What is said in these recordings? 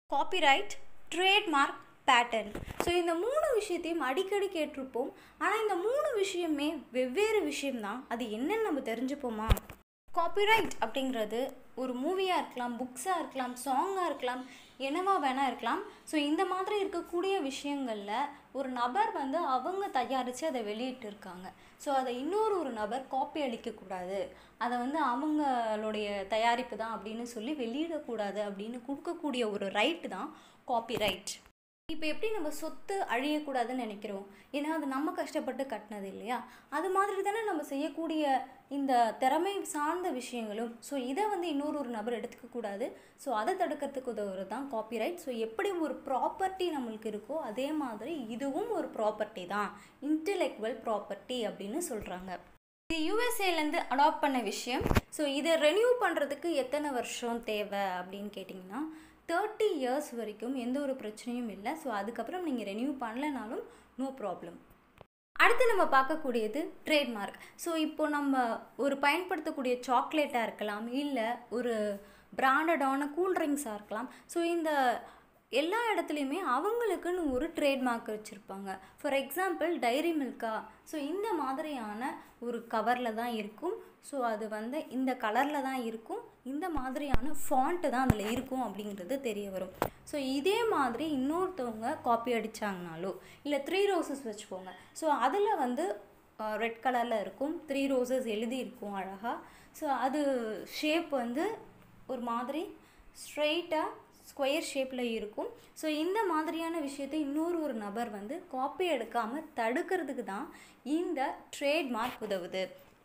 copyright trademark pattern so இந்த மூணு விஷயத்தையும் அடிக்கடி கேட்டிருப்போம் ஆனால் இந்த மூணு விஷயமே வெவ்வேறு விஷயம்தான் அது என்னன்னு நம்ம தெரிஞ்சுப்போமா காப்பிரைட் அப்படிங்கிறது ஒரு மூவியாக இருக்கலாம் புக்ஸாக இருக்கலாம் சாங்காக இருக்கலாம் என்னவா வேணால் இருக்கலாம் ஸோ இந்த மாதிரி இருக்கக்கூடிய விஷயங்களில் ஒரு நபர் வந்து அவங்க தயாரித்து அதை வெளியிட்டு இருக்காங்க ஸோ அதை இன்னொரு ஒரு நபர் காப்பி அடிக்கக்கூடாது அதை வந்து அவங்களுடைய தயாரிப்பு தான் அப்படின்னு சொல்லி வெளியிடக்கூடாது அப்படின்னு கொடுக்கக்கூடிய ஒரு ரைட்டு தான் காப்பிரைட் இப்போ எப்படி நம்ம சொத்து அழியக்கூடாதுன்னு நினைக்கிறோம் ஏன்னா அது நம்ம கஷ்டப்பட்டு கட்டினது இல்லையா அது மாதிரி தானே நம்ம செய்யக்கூடிய இந்த திறமை சார்ந்த விஷயங்களும் ஸோ இதை வந்து இன்னொரு ஒரு நபர் எடுத்துக்க கூடாது ஸோ அதை தடுக்கிறதுக்கு உதவுறது தான் காப்பிரைட் ஸோ எப்படி ஒரு ப்ராப்பர்ட்டி நம்மளுக்கு இருக்கோ அதே மாதிரி இதுவும் ஒரு ப்ராப்பர்ட்டி தான் இன்டெலெக்சுவல் ப்ராப்பர்ட்டி அப்படின்னு சொல்கிறாங்க இது யூஎஸ்ஏலேருந்து அடாப்ட் பண்ண விஷயம் ஸோ இதை ரெனியூ பண்ணுறதுக்கு எத்தனை வருஷம் தேவை அப்படின்னு கேட்டிங்கன்னா தேர்ட்டி இயர்ஸ் வரைக்கும் எந்த ஒரு பிரச்சனையும் இல்லை ஸோ அதுக்கப்புறம் நீங்கள் ரெனியூ பண்ணலனாலும் நோ ப்ராப்ளம் அடுத்து நம்ம பார்க்கக்கூடியது ட்ரேட்மார்க் ஸோ இப்போ நம்ம ஒரு பயன்படுத்தக்கூடிய சாக்லேட்டாக இருக்கலாம் இல்லை ஒரு பிராண்டடான கூல்ட்ரிங்க்ஸாக இருக்கலாம் ஸோ இந்த எல்லா இடத்துலையுமே அவங்களுக்குன்னு ஒரு ட்ரேட்மார்க் வச்சுருப்பாங்க for example Dairy Milk so இந்த மாதிரியான ஒரு கவரில் தான் இருக்கும் ஸோ அது வந்து இந்த கலரில் தான் இருக்கும் இந்த மாதிரியான ஃபாண்ட்டு தான் அதில் இருக்கும் அப்படிங்கிறது தெரிய வரும் ஸோ இதே மாதிரி இன்னொருத்தவங்க காப்பி அடித்தாங்கனாலோ இல்லை த்ரீ ரோசஸ் வச்சுக்கோங்க ஸோ அதில் வந்து ரெட் கலரில் இருக்கும் த்ரீ ரோசஸ் எழுதி இருக்கும் அழகாக ஸோ அது ஷேப் வந்து ஒரு மாதிரி ஸ்ட்ரெயிட்டாக ஸ்கொயர் ஷேப்பில் இருக்கும் ஸோ இந்த மாதிரியான விஷயத்தை இன்னொரு ஒரு நபர் வந்து காப்பி எடுக்காமல் தடுக்கிறதுக்கு தான் இந்த ட்ரேட்மார்க் உதவுது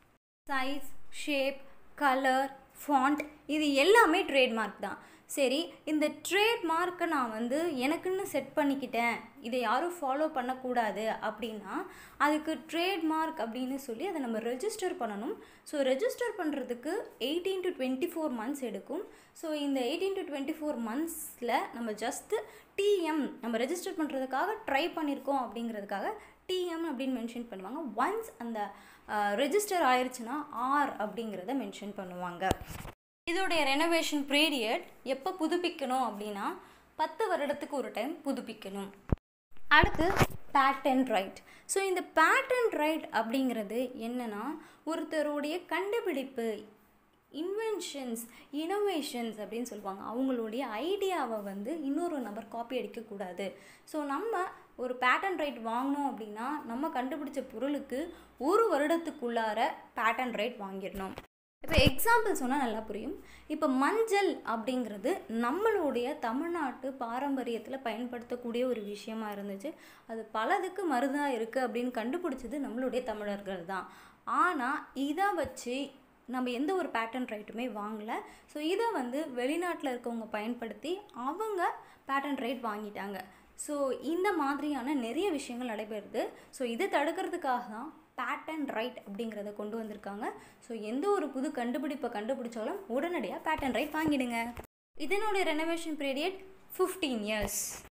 சைஸ் ஷேப் கலர் ஃபாண்ட் இது எல்லாமே ட்ரேட்மார்க் தான் சரி இந்த ட்ரேட்மார்க்கை நான் வந்து எனக்குன்னு செட் பண்ணிக்கிட்டேன் இதை யாரும் ஃபாலோ பண்ணக்கூடாது அப்படின்னா அதுக்கு ட்ரேட்மார்க் அப்படின்னு சொல்லி அதை நம்ம ரெஜிஸ்டர் பண்ணணும் ஸோ ரெஜிஸ்டர் பண்ணுறதுக்கு eighteen to twenty four months எடுக்கும் ஸோ இந்த எயிட்டீன் டு டுவெண்ட்டி ஃபோர் மந்த்ஸில் நம்ம ஜஸ்ட்டு டிஎம் நம்ம ரெஜிஸ்டர் பண்ணுறதுக்காக ட்ரை பண்ணியிருக்கோம் அப்படிங்கிறதுக்காக டிஎம் அப்படின்னு மென்ஷன் பண்ணுவாங்க ஒன்ஸ் அந்த ரெஜிஸ்டர் ஆயிடுச்சுன்னா ஆர் அப்படிங்கிறத மென்ஷன் பண்ணுவாங்க இதோடைய ரெனோவேஷன் பீரியட் எப்போ புதுப்பிக்கணும் அப்படின்னா பத்து வருடத்துக்கு ஒரு டைம் புதுப்பிக்கணும் அடுத்து பேட்டன் ரைட் ஸோ இந்த பேட்டன் ரைட் அப்படிங்கிறது என்னென்னா ஒருத்தருடைய கண்டுபிடிப்பு இன்வென்ஷன்ஸ் இனோவேஷன்ஸ் அப்படின்னு சொல்லுவாங்க அவங்களுடைய ஐடியாவை வந்து இன்னொரு நபர் காப்பி அடிக்கக்கூடாது ஸோ நம்ம ஒரு பேட்டன் ரைட் வாங்கினோம் அப்படின்னா நம்ம கண்டுபிடிச்ச பொருளுக்கு ஒரு வருடத்துக்குள்ளார பேட்டன் ரைட் வாங்கிடணும் இப்போ எக்ஸாம்பிள் சொன்னால் நல்லா புரியும் இப்போ மஞ்சள் அப்படிங்கிறது நம்மளுடைய தமிழ்நாட்டு பாரம்பரியத்தில் பயன்படுத்தக்கூடிய ஒரு விஷயமா இருந்துச்சு அது பலதுக்கு மருந்தாக இருக்குது அப்படின்னு கண்டுபிடிச்சது நம்மளுடைய தமிழர்கள் தான் ஆனால் இதை வச்சு நம்ம எந்த ஒரு பேட்டன் ரைட்டுமே வாங்கலை ஸோ இதை வந்து வெளிநாட்டில் இருக்கவங்க பயன்படுத்தி அவங்க பேட்டன் ரைட் வாங்கிட்டாங்க ஸோ இந்த மாதிரியான நிறைய விஷயங்கள் நடைபெறுது ஸோ இதை தடுக்கிறதுக்காக தான் பேட்டன் ரைட் அப்படிங்கிறத கொண்டு வந்திருக்காங்க ஸோ எந்த ஒரு புது கண்டுபிடிப்பை கண்டுபிடிச்சாலும் உடனடியாக பேட்டன் ரைட் வாங்கிடுங்க இதனுடைய ரெனோவேஷன் பீரியட் ஃபிஃப்டீன் இயர்ஸ்